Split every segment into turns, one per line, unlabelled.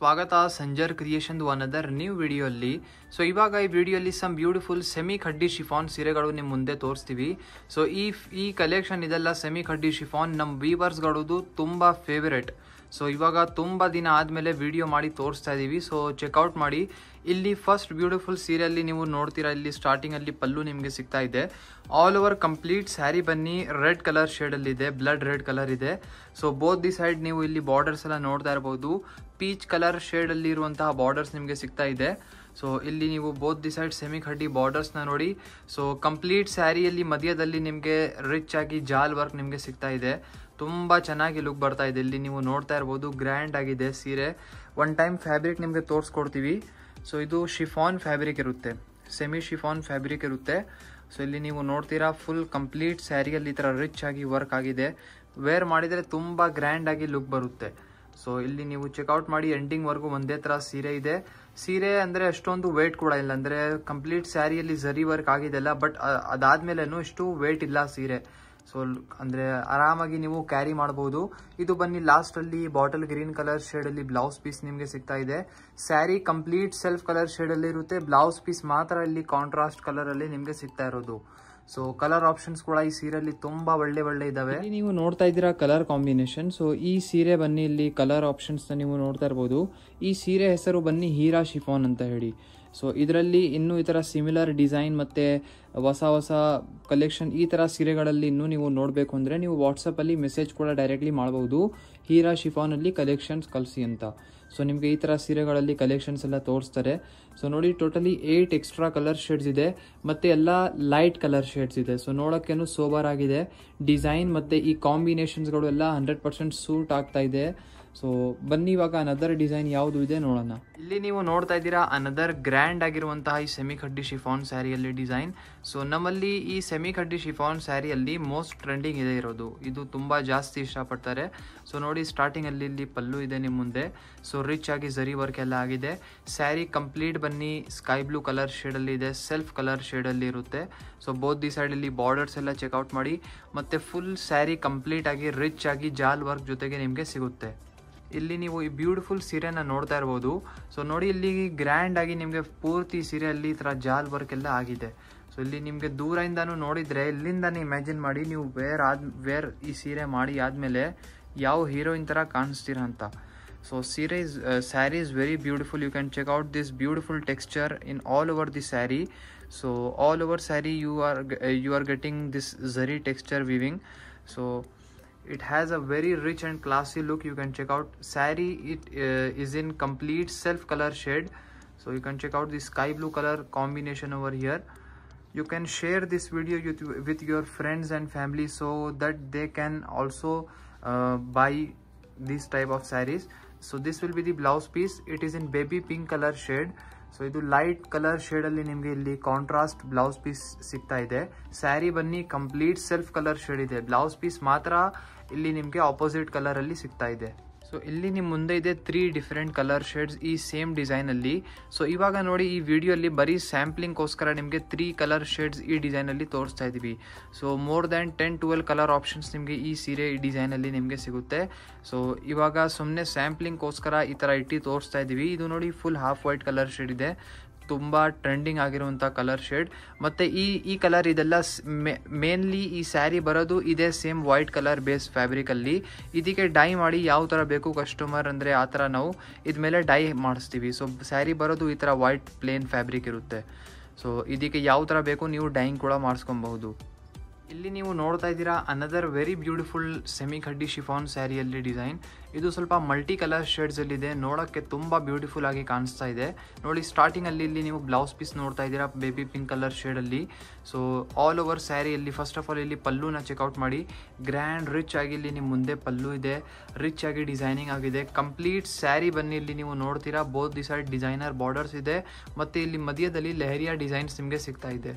ಸ್ವಾಗತ Sanjar creation another new ವಿಡಿಯೋಲ್ಲಿ so ಇವಾಗ ಈ ವಿಡಿಯೋಲಿ some beautiful semi khaddi chiffon ಸೀರೆಗಳು ನಿಮ್ಮ ಮುಂದೆ ತೋರಿಸ್ತೀವಿ ಸೊ ಈ ಈ ಕಲೆಕ್ಷನ್ ಇದೆಲ್ಲ ಸೆಮಿ ಖಡ್ಡಿ ಶಿಫಾನ್ ನಮ್ಮ ವೀವರ್ಸ್ಗಳದು ತುಂಬ ಫೇವರೆಟ್ ಸೊ ಇವಾಗ ತುಂಬ ದಿನ ಆದಮೇಲೆ ವಿಡಿಯೋ ಮಾಡಿ ತೋರಿಸ್ತಾ ಇದ್ದೀವಿ ಸೊ ಚೆಕ್ಔಟ್ ಮಾಡಿ ಇಲ್ಲಿ ಫಸ್ಟ್ ಬ್ಯೂಟಿಫುಲ್ ಸೀರೆಯಲ್ಲಿ ನೀವು ನೋಡ್ತೀರಾ ಇಲ್ಲಿ ಸ್ಟಾರ್ಟಿಂಗಲ್ಲಿ ಪಲ್ಲು ನಿಮಗೆ ಸಿಗ್ತಾ ಇದೆ ಆಲ್ ಓವರ್ ಕಂಪ್ಲೀಟ್ ಸ್ಯಾರಿ ಬನ್ನಿ ರೆಡ್ ಕಲರ್ ಶೇಡಲ್ಲಿದೆ ಬ್ಲಡ್ ರೆಡ್ ಕಲರ್ ಇದೆ ಸೊ ಬೋತ್ ದಿ ಸೈಡ್ ನೀವು ಇಲ್ಲಿ ಬಾರ್ಡರ್ಸ್ ಎಲ್ಲ ನೋಡ್ತಾ ಇರ್ಬೋದು ಪೀಚ್ ಕಲರ್ ಶೇಡಲ್ಲಿ ಇರುವಂತಹ ಬಾರ್ಡರ್ಸ್ ನಿಮಗೆ ಸಿಗ್ತಾ ಇದೆ ಸೊ ಇಲ್ಲಿ ನೀವು both the side semi khaddi ಬಾರ್ಡರ್ಸ್ನ ನೋಡಿ ಸೊ ಕಂಪ್ಲೀಟ್ ಸ್ಯಾರಿಯಲ್ಲಿ ಮಧ್ಯದಲ್ಲಿ ನಿಮಗೆ ರಿಚ್ ಆಗಿ ಜಾಲ್ ವರ್ಕ್ ನಿಮಗೆ ಸಿಗ್ತಾ ಇದೆ ತುಂಬ ಚೆನ್ನಾಗಿ ಲುಕ್ ಬರ್ತಾ ಇದೆ ಇಲ್ಲಿ ನೀವು ನೋಡ್ತಾ ಇರ್ಬೋದು ಗ್ರ್ಯಾಂಡ್ ಆಗಿದೆ ಸೀರೆ ಒನ್ ಟೈಮ್ ಫ್ಯಾಬ್ರಿಕ್ ನಿಮಗೆ ತೋರಿಸ್ಕೊಡ್ತೀವಿ ಸೊ ಇದು ಶಿಫಾನ್ ಫ್ಯಾಬ್ರಿಕ್ ಇರುತ್ತೆ ಸೆಮಿ ಶಿಫಾನ್ ಫ್ಯಾಬ್ರಿಕ್ ಇರುತ್ತೆ ಸೊ ಇಲ್ಲಿ ನೀವು ನೋಡ್ತೀರಾ ಫುಲ್ ಕಂಪ್ಲೀಟ್ ಸ್ಯಾರಿಯಲ್ಲಿ ಈ ಥರ ರಿಚ್ ಆಗಿ ವರ್ಕ್ ಆಗಿದೆ ವೇರ್ ಮಾಡಿದರೆ ತುಂಬ ಗ್ರ್ಯಾಂಡ್ ಆಗಿ ಲುಕ್ ಬರುತ್ತೆ ಸೊ ಇಲ್ಲಿ ನೀವು ಚೆಕ್ಔಟ್ ಮಾಡಿ ಎಂಡಿಂಗ್ವರೆಗೂ ಒಂದೇ ಥರ ಸೀರೆ ಇದೆ ಸೀರೆ ಅಂದರೆ ಅಷ್ಟೊಂದು ವೇಟ್ ಕೂಡ ಇಲ್ಲ ಅಂದರೆ ಕಂಪ್ಲೀಟ್ ಸ್ಯಾರಿಯಲ್ಲಿ ಝರಿ ವರ್ಕ್ ಆಗಿದೆಲ್ಲ ಬಟ್ ಅದಾದ್ಮೇಲೆನೂ ಇಷ್ಟು ವೇಟ್ ಇಲ್ಲ ಸೀರೆ ಸೊ ಅಂದರೆ ಆರಾಮಾಗಿ ನೀವು ಕ್ಯಾರಿ ಮಾಡಬಹುದು ಇದು ಬನ್ನಿ ಲಾಸ್ಟಲ್ಲಿ ಬಾಟಲ್ ಗ್ರೀನ್ ಕಲರ್ ಶೇಡಲ್ಲಿ ಬ್ಲೌಸ್ ಪೀಸ್ ನಿಮಗೆ ಸಿಗ್ತಾ ಇದೆ ಸ್ಯಾರಿ ಕಂಪ್ಲೀಟ್ ಸೆಲ್ಫ್ ಕಲರ್ ಶೇಡಲ್ಲಿ ಇರುತ್ತೆ ಬ್ಲೌಸ್ ಪೀಸ್ ಮಾತ್ರ ಇಲ್ಲಿ ಕಾಂಟ್ರಾಸ್ಟ್ ಕಲರಲ್ಲಿ ನಿಮಗೆ ಸಿಗ್ತಾ ಇರೋದು ಸೊ ಕಲರ್ ಆಪ್ಷನ್ಸ್ ಕೂಡ ಈ ಸೀರೆಯಲ್ಲಿ ತುಂಬಾ ಒಳ್ಳೆ ಒಳ್ಳೆ ಇದಾವೆ ನೀವು ನೋಡ್ತಾ ಇದ್ದೀರಾ ಕಲರ್ ಕಾಂಬಿನೇಷನ್ ಸೊ ಈ ಸೀರೆ ಬನ್ನಿ ಇಲ್ಲಿ ಕಲರ್ ಆಪ್ಷನ್ಸ್ ನೀವು ನೋಡ್ತಾ ಇರ್ಬೋದು ಈ ಸೀರೆ ಹೆಸರು ಬನ್ನಿ ಹೀರಾ ಶಿಫಾನ್ ಅಂತ ಹೇಳಿ ಸೊ ಇದರಲ್ಲಿ ಇನ್ನೂ ಈ ಥರ ಸಿಮಿಲರ್ ಡಿಸೈನ್ ಮತ್ತು ಹೊಸ ಹೊಸ ಕಲೆಕ್ಷನ್ ಈ ಥರ ಸೀರೆಗಳಲ್ಲಿ ಇನ್ನೂ ನೀವು ನೋಡಬೇಕು ಅಂದರೆ ನೀವು ವಾಟ್ಸಪ್ಪಲ್ಲಿ ಮೆಸೇಜ್ ಕೂಡ ಡೈರೆಕ್ಟ್ಲಿ ಮಾಡ್ಬೋದು ಹೀರಾ ಶಿಫಾನಲ್ಲಿ ಕಲೆಕ್ಷನ್ಸ್ ಕಳಿಸಿ ಅಂತ ಸೊ ನಿಮಗೆ ಈ ಥರ ಸೀರೆಗಳಲ್ಲಿ ಕಲೆಕ್ಷನ್ಸ್ ಎಲ್ಲ ತೋರಿಸ್ತಾರೆ ಸೊ ನೋಡಿ totally eight extra colour shades ಇದೆ ಮತ್ತು ಎಲ್ಲ ಲೈಟ್ ಕಲರ್ ಶೇಡ್ಸ್ ಇದೆ ಸೊ ನೋಡೋಕ್ಕೇನು ಸೋಬರ್ ಆಗಿದೆ ಡಿಸೈನ್ ಮತ್ತು ಈ ಕಾಂಬಿನೇಷನ್ಸ್ಗಳು ಎಲ್ಲ ಹಂಡ್ರೆಡ್ ಪರ್ಸೆಂಟ್ ಸೂಟ್ ಆಗ್ತಾ ಇದೆ ಸೊ ಬನ್ನಿ ಇವಾಗ ಅನದರ್ ಡಿಸೈನ್ ಯಾವುದು ಇದೆ ನೋಡೋಣ ಇಲ್ಲಿ ನೀವು ನೋಡ್ತಾ ಇದ್ದೀರಾ ಅನದರ್ ಗ್ರ್ಯಾಂಡ್ ಆಗಿರುವಂತಹ ಈ ಸೆಮಿ ಖಡ್ಡಿ ಶಿಫಾನ್ ಸ್ಯಾರಿಯಲ್ಲಿ ಡಿಸೈನ್ ಸೊ ನಮ್ಮಲ್ಲಿ ಈ ಸೆಮಿ ಖಡ್ಡಿ ಶಿಫಾನ್ ಸ್ಯಾರಿಯಲ್ಲಿ ಮೋಸ್ಟ್ ಟ್ರೆಂಡಿಂಗ್ ಇದೆ ಇರೋದು ಇದು ತುಂಬ ಜಾಸ್ತಿ ಇಷ್ಟಪಡ್ತಾರೆ ಸೊ ನೋಡಿ ಸ್ಟಾರ್ಟಿಂಗ್ ಅಲ್ಲಿ ಇಲ್ಲಿ ಪಲ್ಲು ಇದೆ ನಿಮ್ಮ ಮುಂದೆ ಸೊ ರಿಚ್ ಆಗಿ ಝರಿ ವರ್ಕ್ ಎಲ್ಲ ಆಗಿದೆ ಸ್ಯಾರಿ ಕಂಪ್ಲೀಟ್ ಬನ್ನಿ ಸ್ಕೈ ಬ್ಲೂ ಕಲರ್ ಶೇಡಲ್ಲಿ ಇದೆ ಸೆಲ್ಫ್ ಕಲರ್ ಶೇಡಲ್ಲಿ ಇರುತ್ತೆ ಸೊ ಬೋತ್ ದಿ ಸೈಡಲ್ಲಿ ಬಾರ್ಡರ್ಸ್ ಎಲ್ಲ ಚೆಕ್ಔಟ್ ಮಾಡಿ ಮತ್ತು ಫುಲ್ ಸ್ಯಾರಿ ಕಂಪ್ಲೀಟ್ ಆಗಿ ರಿಚ್ ಆಗಿ ಜಾಲ್ ವರ್ಕ್ ಜೊತೆಗೆ ನಿಮಗೆ ಸಿಗುತ್ತೆ ಇಲ್ಲಿ ನೀವು ಈ ಬ್ಯೂಟಿಫುಲ್ ಸೀರೆನ ನೋಡ್ತಾ ಇರ್ಬೋದು ಸೊ ನೋಡಿ ಇಲ್ಲಿ ಗ್ರ್ಯಾಂಡ್ ಆಗಿ ನಿಮಗೆ ಪೂರ್ತಿ ಸೀರೆಯಲ್ಲಿ ಈ ಥರ ಜಾಲ್ ವರ್ಕ್ ಎಲ್ಲ ಆಗಿದೆ ಸೊ ಇಲ್ಲಿ ನಿಮಗೆ ದೂರದಿಂದನೂ ನೋಡಿದರೆ ಇಲ್ಲಿಂದಾನೇ ಇಮ್ಯಾಜಿನ್ ಮಾಡಿ ನೀವು ವೇರ್ ಆದ್ ವೇರ್ ಈ ಸೀರೆ ಮಾಡಿ ಆದಮೇಲೆ ಯಾವ ಹೀರೋಯಿನ್ ಥರ ಕಾಣಿಸ್ತೀರ ಅಂತ ಸೊ ಸೀರೆ is saree is very beautiful you can check out this beautiful texture in all over the saree so all over saree you are you are getting this zari texture weaving so it has a very rich and classy look you can check out sari it uh, is in complete self color shade so you can check out the sky blue color combination over here you can share this video with, with your friends and family so that they can also uh, buy this type of saris so this will be the blouse piece it is in baby pink color shade so ಇದು light colour ಶೇಡಲ್ಲಿ ನಿಮಗೆ ಇಲ್ಲಿ contrast blouse piece ಸಿಗ್ತಾ ಇದೆ ಸ್ಯಾರಿ ಬನ್ನಿ complete self colour shade ಇದೆ blouse piece ಮಾತ್ರ ಇಲ್ಲಿ ನಿಮಗೆ ಆಪೋಸಿಟ್ ಕಲರಲ್ಲಿ ಸಿಗ್ತಾ ಇದೆ ಸೊ ಇಲ್ಲಿ ನಿಮ್ಮ ಮುಂದೆ ಇದೆ ತ್ರೀ ಡಿಫ್ರೆಂಟ್ ಕಲರ್ ಶೇಡ್ಸ್ ಈ ಸೇಮ್ ಡಿಸೈನಲ್ಲಿ ಸೊ ಇವಾಗ ನೋಡಿ ಈ ವಿಡಿಯೋಲಿ ಬರೀ ಸ್ಯಾಂಪ್ಲಿಂಗ್ಗೋಸ್ಕರ ನಿಮಗೆ ತ್ರೀ ಕಲರ್ ಶೇಡ್ಸ್ ಈ ಡಿಸೈನಲ್ಲಿ ತೋರಿಸ್ತಾ ಇದ್ದೀವಿ so more than ten twelve colour options ನಿಮಗೆ ಈ ಸೀರೆ ಈ ಡಿಸೈನಲ್ಲಿ ನಿಮಗೆ ಸಿಗುತ್ತೆ ಸೊ ಇವಾಗ ಸುಮ್ಮನೆ ಸ್ಯಾಂಪ್ಲಿಂಗ್ಗೋಸ್ಕರ ಈ ಥರ ಇಟ್ಟು ತೋರಿಸ್ತಾ ಇದ್ದೀವಿ ಇದು ನೋಡಿ full half white colour shade ಇದೆ ತುಂಬ ಟ್ರೆಂಡಿಂಗ್ ಆಗಿರುವಂಥ ಕಲರ್ ಶೇಡ್ ಮತ್ತು ಈ ಈ ಕಲರ್ ಇದೆಲ್ಲ ಮೇನ್ಲಿ ಈ ಸ್ಯಾರಿ ಬರೋದು ಇದೇ ಸೇಮ್ ವೈಟ್ ಕಲರ್ ಬೇಸ್ ಫ್ಯಾಬ್ರಿಕಲ್ಲಿ ಇದಕ್ಕೆ ಡೈ ಮಾಡಿ ಯಾವ ಥರ ಬೇಕು ಕಸ್ಟಮರ್ ಅಂದರೆ ಆ ಥರ ನಾವು ಇದ್ಮೇಲೆ ಡೈ ಮಾಡಿಸ್ತೀವಿ ಸೊ ಸ್ಯಾರಿ ಬರೋದು ಈ ಥರ ವೈಟ್ ಪ್ಲೇನ್ ಫ್ಯಾಬ್ರಿಕ್ ಇರುತ್ತೆ ಸೊ ಇದಕ್ಕೆ ಯಾವ ಥರ ಬೇಕು ನೀವು ಡೈಯಿಂಗ್ ಕೂಡ ಮಾಡಿಸ್ಕೊಬಹುದು ಇಲ್ಲಿ ನೀವು ನೋಡ್ತಾ ಇದ್ದೀರಾ another very beautiful semi khaddi chiffon ಸ್ಯಾರಿಯಲ್ಲಿ ಡಿಸೈನ್ ಇದು ಸ್ವಲ್ಪ ಮಲ್ಟಿ ಕಲರ್ ಶೇಡ್ಸಲ್ಲಿದೆ ನೋಡೋಕ್ಕೆ ತುಂಬ ಬ್ಯೂಟಿಫುಲ್ ಆಗಿ ಕಾಣಿಸ್ತಾ ಇದೆ ನೋಡಿ ಸ್ಟಾರ್ಟಿಂಗಲ್ಲಿ ಇಲ್ಲಿ ನೀವು ಬ್ಲೌಸ್ ಪೀಸ್ ನೋಡ್ತಾ ಇದ್ದೀರಾ ಬೇಬಿ ಪಿಂಕ್ ಕಲರ್ ಶೇಡಲ್ಲಿ ಸೊ ಆಲ್ ಓವರ್ ಸ್ಯಾರಿಯಲ್ಲಿ ಫಸ್ಟ್ ಆಫ್ ಆಲ್ ಇಲ್ಲಿ ಪಲ್ಲುನ ಚೆಕ್ಔಟ್ ಮಾಡಿ ಗ್ರ್ಯಾಂಡ್ ರಿಚ್ ಆಗಿ ಇಲ್ಲಿ ನಿಮ್ಮ ಮುಂದೆ ಪಲ್ಲು ಇದೆ ರಿಚ್ ಆಗಿ ಡಿಸೈನಿಂಗ್ ಆಗಿದೆ ಕಂಪ್ಲೀಟ್ ಸ್ಯಾರಿ ಬನ್ನಿ ಇಲ್ಲಿ ನೀವು ನೋಡ್ತೀರಾ both the side designer borders ಇದೆ ಮತ್ತು ಇಲ್ಲಿ ಮಧ್ಯದಲ್ಲಿ ಲೆಹರಿಯಾ ಡಿಸೈನ್ಸ್ ನಿಮಗೆ ಸಿಗ್ತಾ ಇದೆ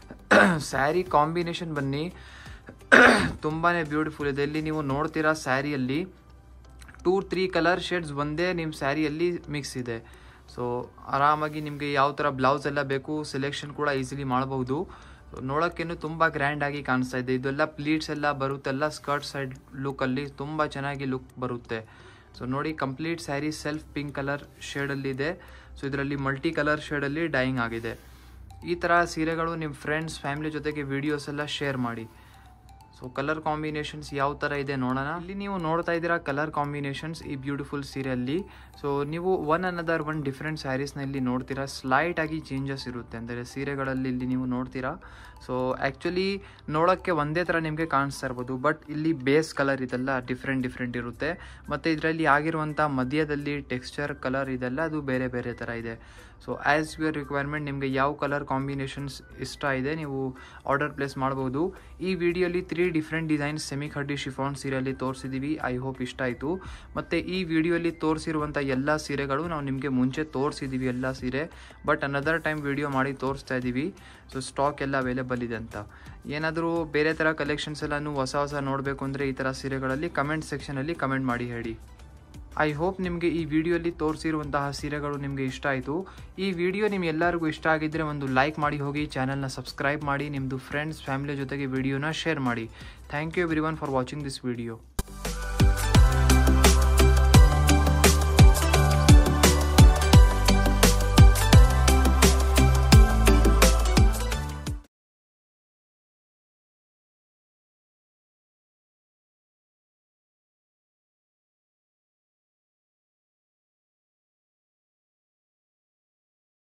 ಸ್ಯಾರಿ ಕಾಂಬಿನೇಷನ್ ಬನ್ನಿ ತುಂಬಾ ಬ್ಯೂಟಿಫುಲ್ ಇದೆ ಇಲ್ಲಿ ನೀವು ನೋಡ್ತೀರಾ ಸ್ಯಾರಿಯಲ್ಲಿ ಟೂ ತ್ರೀ ಕಲರ್ ಶೇಡ್ಸ್ ಒಂದೇ ನಿಮ್ಮ ಸ್ಯಾರಿಯಲ್ಲಿ ಮಿಕ್ಸ್ ಇದೆ ಸೊ ಆರಾಮಾಗಿ ನಿಮಗೆ ಯಾವ ಥರ ಬ್ಲೌಸ್ ಎಲ್ಲ ಬೇಕು ಸೆಲೆಕ್ಷನ್ ಕೂಡ ಈಸಿಲಿ ಮಾಡಬಹುದು ನೋಡೋಕ್ಕೇನು ತುಂಬ ಗ್ರ್ಯಾಂಡ್ ಆಗಿ ಕಾಣಿಸ್ತಾ ಇದೆ ಇದೆಲ್ಲ ಪ್ಲೀಟ್ಸ್ ಎಲ್ಲ ಬರುತ್ತೆಲ್ಲ ಸ್ಕರ್ಟ್ ಸೈಡ್ ಲುಕ್ಕಲ್ಲಿ ತುಂಬ ಚೆನ್ನಾಗಿ ಲುಕ್ ಬರುತ್ತೆ ಸೊ ನೋಡಿ complete saree self pink colour ಶೇಡಲ್ಲಿದೆ ಸೊ ಇದರಲ್ಲಿ ಮಲ್ಟಿ ಕಲರ್ ಶೇಡಲ್ಲಿ ಡೈಯಿಂಗ್ ಆಗಿದೆ ಈ ಥರ ಸೀರೆಗಳು ನಿಮ್ಮ ಫ್ರೆಂಡ್ಸ್ ಫ್ಯಾಮಿಲಿ ಜೊತೆಗೆ ವಿಡಿಯೋಸ್ ಎಲ್ಲ ಶೇರ್ ಮಾಡಿ ಸೊ ಕಲರ್ ಕಾಂಬಿನೇಷನ್ಸ್ ಯಾವ ಥರ ಇದೆ ನೋಡೋಣ ಇಲ್ಲಿ ನೀವು ನೋಡ್ತಾ ಇದ್ದೀರಾ ಕಲರ್ ಕಾಂಬಿನೇಷನ್ಸ್ ಈ ಬ್ಯೂಟಿಫುಲ್ ಸೀರೆಯಲ್ಲಿ ಸೊ ನೀವು ಒನ್ ಅನದರ್ ಒನ್ ಡಿಫ್ರೆಂಟ್ ಸ್ಯಾರೀಸ್ನಲ್ಲಿ ನೋಡ್ತೀರಾ ಸ್ಲೈಟ್ ಆಗಿ ಚೇಂಜಸ್ ಇರುತ್ತೆ ಅಂದರೆ ಸೀರೆಗಳಲ್ಲಿ ಇಲ್ಲಿ ನೀವು ನೋಡ್ತೀರಾ ಸೊ ಆ್ಯಕ್ಚುಲಿ ನೋಡೋಕ್ಕೆ ಒಂದೇ ಥರ ನಿಮಗೆ ಕಾಣಿಸ್ತಾ ಇರ್ಬೋದು ಬಟ್ ಇಲ್ಲಿ ಬೇಸ್ ಕಲರ್ ಇದೆಲ್ಲ ಡಿಫ್ರೆಂಟ್ ಡಿಫ್ರೆಂಟ್ ಇರುತ್ತೆ ಮತ್ತು ಇದರಲ್ಲಿ ಆಗಿರುವಂಥ ಮಧ್ಯದಲ್ಲಿ ಟೆಕ್ಸ್ಚರ್ ಕಲರ್ ಇದೆಲ್ಲ ಅದು ಬೇರೆ ಬೇರೆ ಥರ ಇದೆ ಸೊ ಆ್ಯಸ್ ಯುವರ್ ರಿಕ್ವೈರ್ಮೆಂಟ್ ನಿಮಗೆ ಯಾವ ಕಲರ್ ಕಾಂಬಿನೇಷನ್ಸ್ ಇಷ್ಟ ಇದೆ ನೀವು ಆರ್ಡರ್ ಪ್ಲೇಸ್ ಮಾಡ್ಬೋದು ಈ ವಿಡಿಯೋಲಿ three different designs semi khaddi chiffon ಸೀರೆಯಲ್ಲಿ ತೋರಿಸಿದ್ದೀವಿ ಐ ಹೋಪ್ ಇಷ್ಟ ಆಯಿತು ಮತ್ತು ಈ ವಿಡಿಯೋಲಿ ತೋರಿಸಿರುವಂಥ ಎಲ್ಲ ಸೀರೆಗಳು ನಾವು ನಿಮಗೆ ಮುಂಚೆ ತೋರಿಸಿದ್ದೀವಿ ಎಲ್ಲ ಸೀರೆ ಬಟ್ ಅನದರ್ ಟೈಮ್ ವಿಡಿಯೋ ಮಾಡಿ ತೋರಿಸ್ತಾ ಇದ್ದೀವಿ ಸೊ ಸ್ಟಾಕ್ ಎಲ್ಲ ಅವೈಲೇಬಲ್ ಇದೆ ಅಂತ ಏನಾದರೂ ಬೇರೆ ಥರ ಕಲೆಕ್ಷನ್ಸ್ ಎಲ್ಲನೂ ಹೊಸ ಹೊಸ ನೋಡಬೇಕು ಅಂದರೆ ಈ ಥರ ಸೀರೆಗಳಲ್ಲಿ ಕಮೆಂಟ್ ಸೆಕ್ಷನಲ್ಲಿ ಕಮೆಂಟ್ ಮಾಡಿ ಹೇಳಿ ಐ ಹೋಪ್ ನಿಮಗೆ ಈ ವಿಡಿಯೋಲಿ ತೋರಿಸಿರುವಂತಹ ಸೀರೆಗಳು ನಿಮಗೆ ಇಷ್ಟ ಆಯಿತು ಈ ವಿಡಿಯೋ ನಿಮ್ಗೆ ಎಲ್ಲರಿಗೂ ಇಷ್ಟ ಆಗಿದ್ದರೆ ಒಂದು ಲೈಕ್ ಮಾಡಿ ಹೋಗಿ ಚಾನಲ್ನ ಸಬ್ಸ್ಕ್ರೈಬ್ ಮಾಡಿ ನಿಮ್ಮದು ಫ್ರೆಂಡ್ಸ್ ಫ್ಯಾಮಿಲಿ ಜೊತೆಗೆ ವಿಡಿಯೋನ ಶೇರ್ ಮಾಡಿ thank you everyone for watching this video